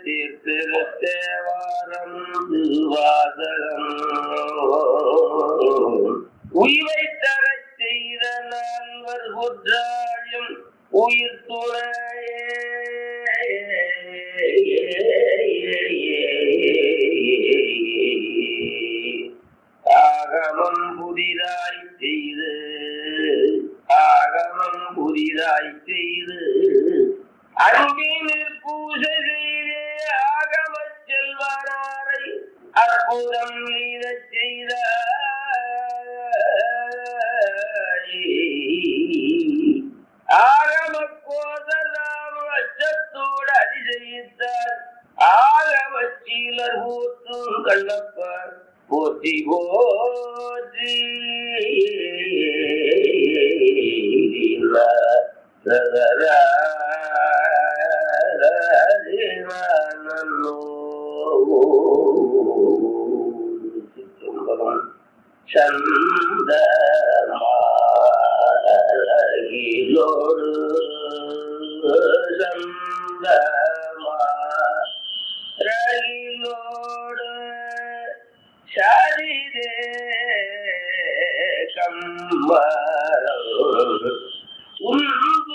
தீர்த்திருத்தேவாரம் வாசகம் உயிரை தரச் செய்த நால்வர் குற்றாழியும் உயிர் துணை ஆகமம் புதிதாய் செய்து ஆகமம் புதிதாய் செய்து அன்பினில் பூஜை செய்து ஆகம செல்வனாரை அற்புதம் நீதச் செய்த ஆகம கோதராம அச்சத்தோடு அதிசயித்தார் ஆகம சீலர் கூத்தும் கண்ணப்பர் போற்றி போற்றி சந்த மாலகிலோடு சந்த ரயிலோடு சரிதே கம்மரம் உன்